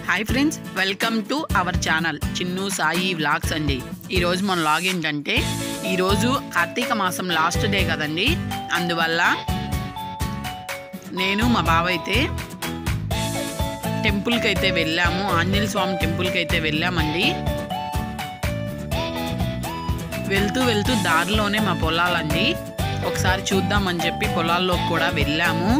hi friends welcome to our channel Chinnu Sai vlogs అండి ఈరోజు మన వ్లాగ్ ఏంటంటే ఈరోజు కార్తీక మాసం లాస్ట్ డే కదండి అందువల్ల నేను మా బావ అయితే టెంపుల్కి అయితే వెళ్ళాము ఆంజనేయ స్వామి టెంపుల్కి అయితే వెళ్ళామండి వెళ్తూ వెళ్తూ దారిలోనే మా పొలాలండి ఒకసారి చూద్దామని చెప్పి పొలాల్లోకి కూడా వెళ్ళాము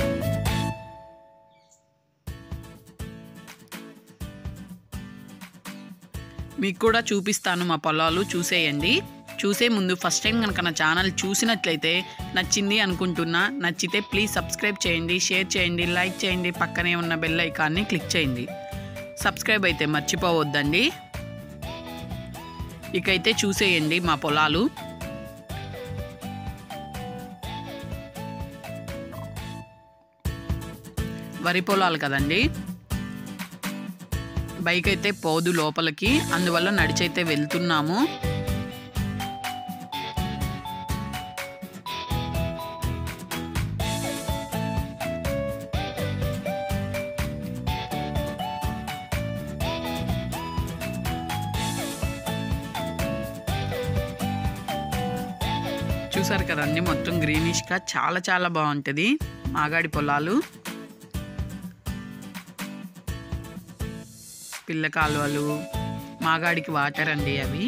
మీకు కూడా చూపిస్తాను మా పొలాలు చూసేయండి చూసే ముందు ఫస్ట్ టైం కనుక నా ఛానల్ చూసినట్లయితే నచ్చింది అనుకుంటున్నా నచ్చితే ప్లీజ్ సబ్స్క్రైబ్ చేయండి షేర్ చేయండి లైక్ చేయండి పక్కనే ఉన్న బెల్ ఐకాన్ని క్లిక్ చేయండి సబ్స్క్రైబ్ అయితే మర్చిపోవద్దండి ఇకైతే చూసేయండి మా పొలాలు వరి పొలాలు కదండి బైక్ అయితే పోదు లోపలికి అందువల్ల నడిచైతే వెళ్తున్నాము చూసారు కదండి మొత్తం గ్రీనిష్గా చాలా చాలా బాగుంటుంది మాగాడి పొలాలు పిల్ల కాలువలు మాగాడికి వాటర్ అండి అవి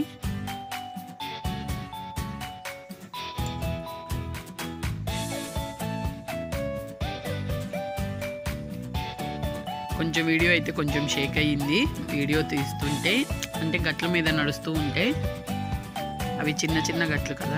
కొంచెం వీడియో అయితే కొంచెం షేక్ అయ్యింది వీడియో తీస్తుంటే అంటే గట్ల మీద నడుస్తూ ఉంటే అవి చిన్న చిన్న గట్లు కదా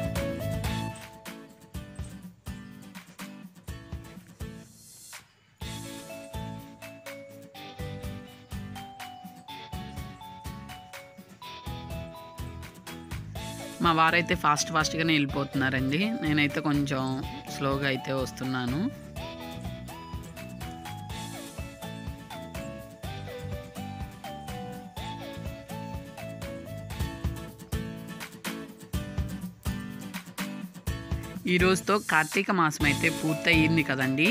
మా వారైతే ఫాస్ట్ ఫాస్ట్గానే వెళ్ళిపోతున్నారండి నేనైతే కొంచెం స్లోగా అయితే వస్తున్నాను ఈ రోజుతో కార్తీక మాసం అయితే పూర్తయింది కదండి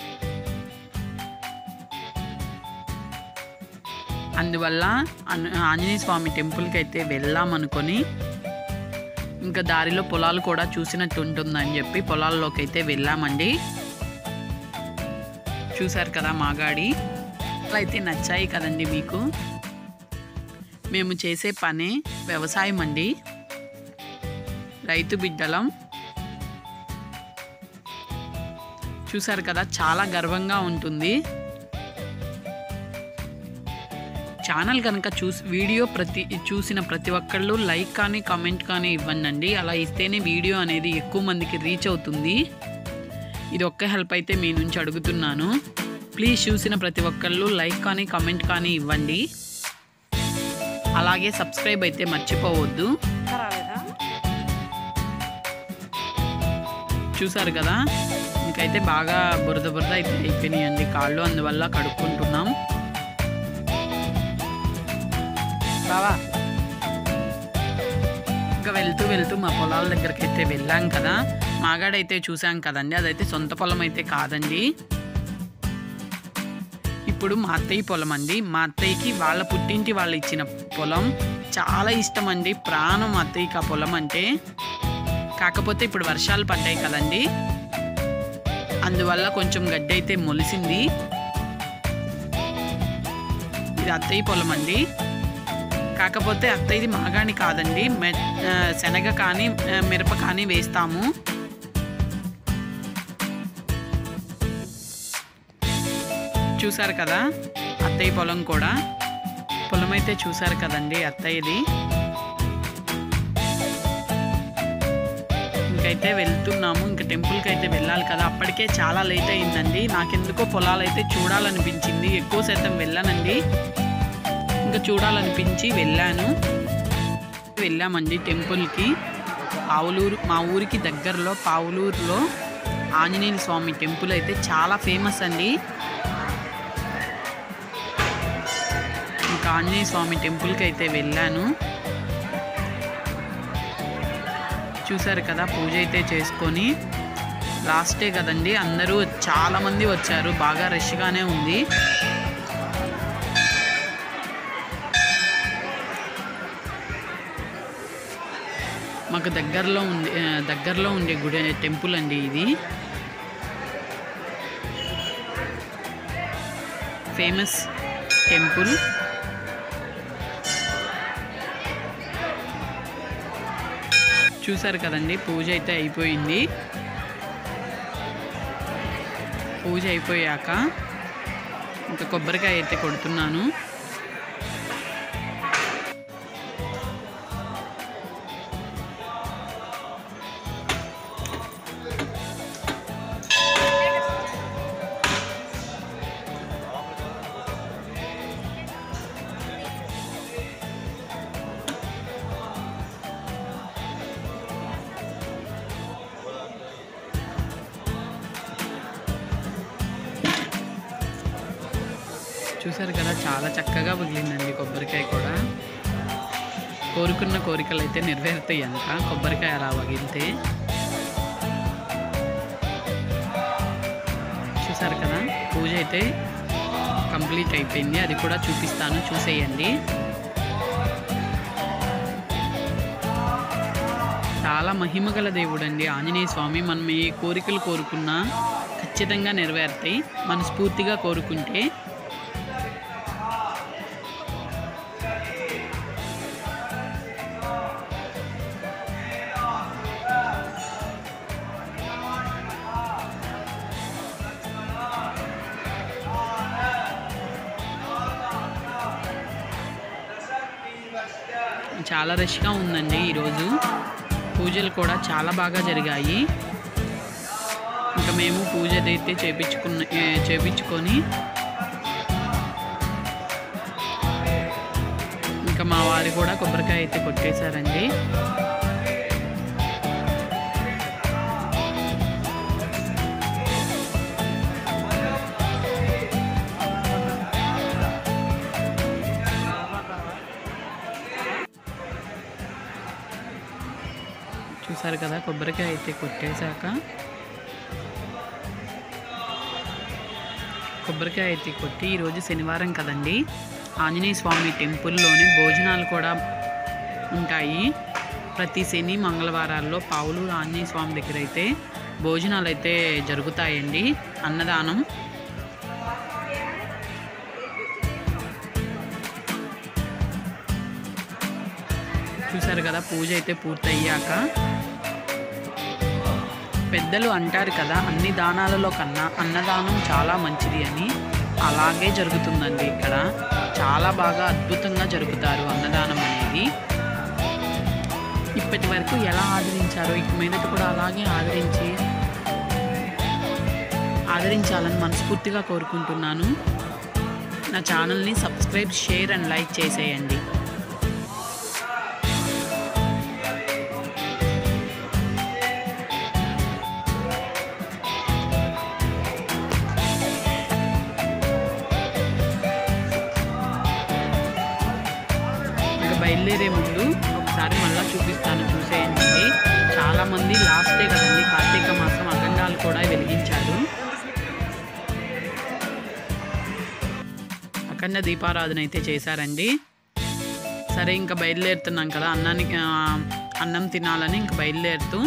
అందువల్ల అన్- ఆంజనేయ స్వామి టెంపుల్కి అయితే వెళ్ళామనుకొని ఇంకా దారిలో పొలాలు కూడా చూసినట్టు ఉంటుందని చెప్పి పొలాల్లోకి అయితే వెళ్ళామండి చూసారు కదా మాగాడి అలా అయితే నచ్చాయి కదండి మీకు మేము చేసే పనే వ్యవసాయం అండి రైతు బిడ్డలం చూసారు కదా చాలా గర్వంగా ఉంటుంది ఛానల్ కనుక చూసి వీడియో ప్రతి చూసిన ప్రతి ఒక్కళ్ళు లైక్ కానీ కామెంట్ కానీ ఇవ్వండి అలా ఇస్తేనే వీడియో అనేది ఎక్కువ మందికి రీచ్ అవుతుంది ఇది ఒక్క హెల్ప్ అయితే మీ నుంచి అడుగుతున్నాను ప్లీజ్ చూసిన ప్రతి ఒక్కళ్ళు లైక్ కానీ కామెంట్ కానీ ఇవ్వండి అలాగే సబ్స్క్రైబ్ అయితే మర్చిపోవద్దు చూసారు కదా ఇంకైతే బాగా బురద బురద అయితే అయిపోయినాయండి కాళ్ళు అందువల్ల కడుక్కుంటున్నాం బావా ఇంకా వెళ్తూ వెళ్తూ మా పొలాల దగ్గరికి అయితే వెళ్ళాం కదా మాగాడైతే చూసాం కదండి అదైతే సొంత పొలం అయితే కాదండి ఇప్పుడు మా అత్తయ్య పొలం అండి మా అత్తయ్యకి వాళ్ళ పుట్టింటి వాళ్ళు ఇచ్చిన పొలం చాలా ఇష్టం అండి ప్రాణం మా అత్తయ్యకి ఆ పొలం అంటే కాకపోతే ఇప్పుడు వర్షాలు పడ్డాయి కదండి అందువల్ల కొంచెం గడ్డి అయితే మొలిసింది ఇది అత్తయ్య పొలం అండి కాకపోతే అత్తయ్యది మాగాని కాదండి మె ఆ, శనగ కానీ ఆ, మిరప కానీ వేస్తాము చూసారు కదా అత్తయ్య పొలం కూడా పొలం అయితే చూసారు కదండి అత్తయ్యది ఇంకైతే వెళ్తున్నాము ఇంకా టెంపుల్కి అయితే వెళ్ళాలి కదా అప్పటికే చాలా లేట్ అయిందండి నాకెందుకో పొలాలు అయితే చూడాలనిపించింది ఎక్కువ శాతం వెళ్ళానండి ఇంకా చూడాలనిపించి వెళ్ళాను వెళ్ళామండి టెంపుల్కి పావులూరు మా ఊరికి దగ్గరలో పావులూరులో ఆంజనేయ స్వామి టెంపుల్ అయితే చాలా ఫేమస్ అండి ఇంకా ఆంజనేయ స్వామి టెంపుల్కి అయితే వెళ్ళాను చూసారు కదా పూజ అయితే చేసుకొని లాస్టే కదండి అందరూ చాలామంది వచ్చారు బాగా రష్గానే ఉంది మాకు దగ్గరలో ఉండే ఆ, దగ్గరలో ఉండే గుడి టెంపుల్ అండి ఇది ఫేమస్ టెంపుల్ చూసారు కదండి పూజ అయితే అయిపోయింది పూజ అయిపోయాక ఇంకా కొబ్బరికాయ అయితే కొడుతున్నాను చూసారు కదా చాలా చక్కగా పగిలిందండి కొబ్బరికాయ కూడా కోరుకున్న కోరికలు అయితే నెరవేరుతాయి అంట కొబ్బరికాయ అలా పగిలితే చూసారు కదా పూజ అయితే కంప్లీట్ అయిపోయింది అది కూడా చూపిస్తాను చూసేయండి చాలా మహిమగల దేవుడు అండి ఆంజనేయ స్వామి మనం ఏ కోరికలు కోరుకున్నా ఖచ్చితంగా నెరవేరుతాయి మనస్ఫూర్తిగా కోరుకుంటే చాలా రష్గా ఉందండి ఈరోజు పూజలు కూడా చాలా బాగా జరిగాయి ఇంకా మేము పూజ అయితే చేపించుకున్న ఏ, చేపించుకొని ఇంకా మా వారు కూడా కొబ్బరికాయ అయితే కొట్టేశారండి చూసారు కదా కొబ్బరికాయ అయితే కొట్టేశాక కొబ్బరికాయ అయితే కొట్టి ఈరోజు శనివారం కదండి ఆంజనేయ స్వామి టెంపుల్లోనే భోజనాలు కూడా ఉంటాయి ప్రతి శని మంగళవారాల్లో పావులు ఆంజనేయ స్వామి దగ్గర అయితే భోజనాలు అయితే జరుగుతాయండి అన్నదానం చూసారు కదా పూజ అయితే పూర్తయ్యాక పెద్దలు అంటారు కదా అన్ని దానాలలో కన్నా అన్నదానం చాలా మంచిది అని అలాగే జరుగుతుందండి ఇక్కడ చాలా బాగా అద్భుతంగా జరుపుతారు అన్నదానం అనేది ఇప్పటి వరకు ఎలా ఆదరించారో ఇక మీదట కూడా అలాగే ఆదరించి ఆదరించాలని మనస్ఫూర్తిగా కోరుకుంటున్నాను నా ఛానల్ని సబ్స్క్రైబ్ షేర్ అండ్ లైక్ చేసేయండి ఇంకా బయలుదేరే ముందు ఒకసారి మళ్ళీ చూపిస్తాను చూసేయండి చాలామంది లాస్ట్ డే కదండి కార్తీక మాసం అఖండాలు కూడా వెలిగించారు అఖండ దీపారాధన అయితే చేశారండి సరే ఇంకా బయలుదేరుతున్నాం కదా అన్నానికి ఆ, అన్నం తినాలని ఇంకా బయలుదేరుతూ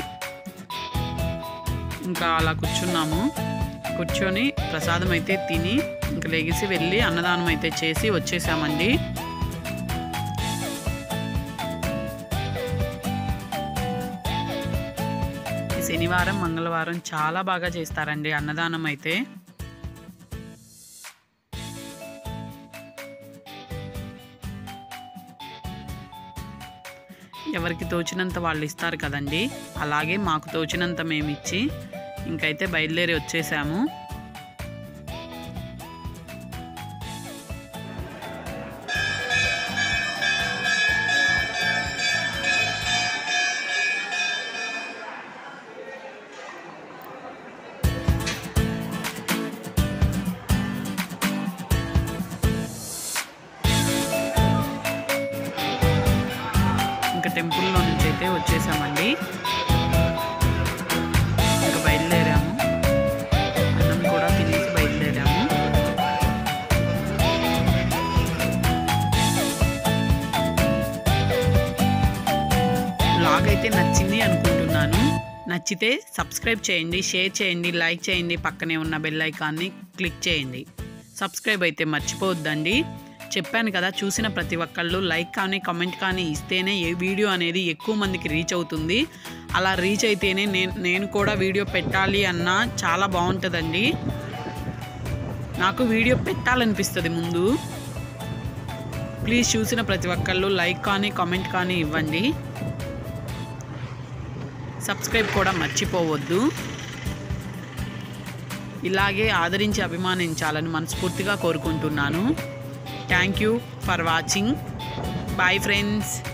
ఇంకా అలా కూర్చున్నాము కూర్చొని ప్రసాదం అయితే తిని ఇంకా లెగిసి వెళ్ళి అన్నదానం అయితే చేసి వచ్చేసామండి ఈ శనివారం మంగళవారం చాలా బాగా చేస్తారండి అన్నదానం అయితే ఎవరికి తోచినంత వాళ్ళు ఇస్తారు కదండి అలాగే మాకు తోచినంత మేము ఇచ్చి ఇంకైతే బయలుదేరి వచ్చేసాము ఇంకా టెంపుల్లో నుంచి అయితే వచ్చేసామండి ఇంకా బయలుదేరాము అన్నం కూడా తినేసి బయలుదేరాము బ్లాగ్ అయితే నచ్చింది నచ్చితే సబ్స్క్రైబ్ చేయండి షేర్ చేయండి లైక్ చేయండి పక్కనే ఉన్న బెల్ ఐకాన్ని క్లిక్ చేయండి సబ్స్క్రైబ్ అయితే మర్చిపోవద్దండి చెప్పాను కదా చూసిన ప్రతి ఒక్కళ్ళు లైక్ కానీ కమెంట్ కానీ ఇస్తేనే ఏ వీడియో అనేది ఎక్కువ మందికి రీచ్ అవుతుంది అలా రీచ్ అయితేనే నేను నేను కూడా వీడియో పెట్టాలి అన్నా చాలా బాగుంటుందండి నాకు వీడియో పెట్టాలనిపిస్తుంది ముందు ప్లీజ్ చూసిన ప్రతి ఒక్కళ్ళు లైక్ కానీ కామెంట్ కానీ ఇవ్వండి సబ్స్క్రైబ్ కూడా మర్చిపోవద్దు ఇలాగే ఆదరించి అభిమానించాలని మనస్ఫూర్తిగా కోరుకుంటున్నాను thank you for watching bye friends